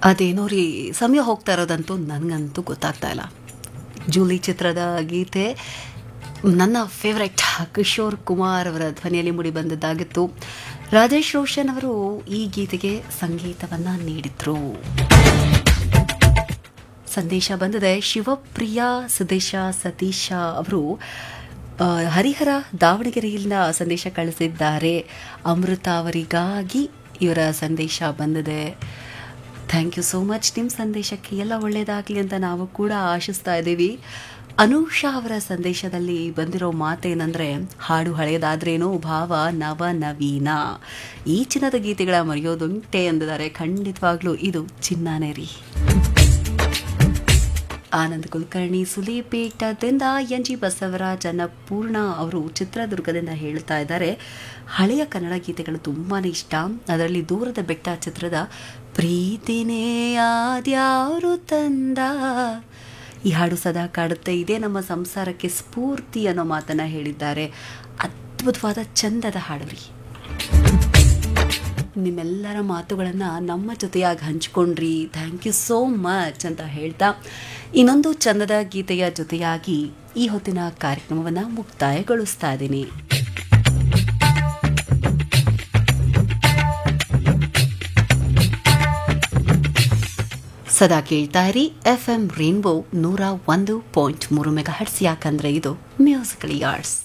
ಅದೇನೋ ರೀ ಸಮಯ ಹೋಗ್ತಾ ಇರೋದಂತೂ ನನಗಂತೂ ಗೊತ್ತಾಗ್ತಾ ಇಲ್ಲ ಜೂಲಿ ಚಿತ್ರದ ಗೀತೆ ನನ್ನ ಫೇವ್ರೆಟ್ ಕಿಶೋರ್ ಕುಮಾರ್ ಅವರ ಧ್ವನಿಯಲ್ಲಿ ಮೂಡಿ ಬಂದದ್ದಾಗಿತ್ತು ರಾಜೇಶ್ ರೋಷನ್ ಅವರು ಈ ಗೀತೆಗೆ ಸಂಗೀತವನ್ನು ನೀಡಿದ್ರು ಸಂದೇಶ ಬಂದಿದೆ ಶಿವಪ್ರಿಯ ಸುದೇಶ ಸತೀಶ ಅವರು ಆ, ಹರಿಹರ ದಾವಣಗೆರೆಯಿಂದ ಸಂದೇಶ ಕಳಿಸಿದ್ದಾರೆ ಅಮೃತ ಅವರಿಗಾಗಿ ಇವರ ಸಂದೇಶ ಬಂದಿದೆ ಥ್ಯಾಂಕ್ ಯು ಸೋ ಮಚ್ ನಿಮ್ಮ ಸಂದೇಶಕ್ಕೆ ಎಲ್ಲ ಒಳ್ಳೆಯದಾಗಲಿ ಅಂತ ನಾವು ಕೂಡ ಆಶಿಸ್ತಾ ಇದ್ದೀವಿ ಅನೂಷಾ ಅವರ ಸಂದೇಶದಲ್ಲಿ ಬಂದಿರೋ ಮಾತೇನೆಂದರೆ ಹಾಡು ಹಳೆಯದಾದ್ರೇನೋ ಭಾವ ನವ ನವೀನ ಈ ಚಿನ್ನದ ಗೀತೆಗಳ ಮರೆಯೋದುಂಟೆ ಎಂದಿದ್ದಾರೆ ಖಂಡಿತವಾಗ್ಲೂ ಇದು ಚಿನ್ನಾನೇ ರೀ ಆನಂದ್ ಕುಲಕರ್ಣಿ ಸುಲಿಪೇಟದಿಂದ ಎನ್ ಜಿ ಬಸವರಾಜ್ ಅನ್ನಪೂರ್ಣ ಅವರು ಚಿತ್ರದುರ್ಗದಿಂದ ಹೇಳ್ತಾ ಇದ್ದಾರೆ ಹಳೆಯ ಕನ್ನಡ ಗೀತೆಗಳು ತುಂಬಾ ಇಷ್ಟ ಅದರಲ್ಲಿ ದೂರದ ಬೆಟ್ಟ ಚಿತ್ರದ ಪ್ರೀತಿನೇ ಆದ್ಯಾರು ತಂದ ಈ ಹಾಡು ಸದಾ ಕಾಡುತ್ತೆ ಇದೇ ನಮ್ಮ ಸಂಸಾರಕ್ಕೆ ಸ್ಫೂರ್ತಿ ಅನ್ನೋ ಮಾತನ್ನ ಹೇಳಿದ್ದಾರೆ ಅದ್ಭುತವಾದ ಚಂದದ ಹಾಡು ರೀ ನಿಮ್ಮೆಲ್ಲರ ಮಾತುಗಳನ್ನು ನಮ್ಮ ಜೊತೆಯಾಗಿ ಹಂಚ್ಕೊಂಡ್ರಿ ಥ್ಯಾಂಕ್ ಯು ಸೋ ಮಚ್ ಅಂತ ಹೇಳ್ತಾ ಇನ್ನೊಂದು ಚಂದದ ಗೀತೆಯ ಜೊತೆಯಾಗಿ ಈ ಹೊತ್ತಿನ ಕಾರ್ಯಕ್ರಮವನ್ನು ಮುಕ್ತಾಯಗೊಳಿಸ್ತಾ ಇದ್ದೀನಿ ಸದಾ ಕೇಳ್ತಾ ಇರಿ ಎಫ್ ಎಂ ರೇನ್ಬೋ ನೂರ ಒಂದು ಪಾಯಿಂಟ್ ಮೂರು ಮೆಗಾ ಹಟ್ಸ್ ಯಾಕಂದ್ರೆ ಇದು ಮ್ಯೂಸಿಕಲ್ ಯಾರ್ಡ್ಸ್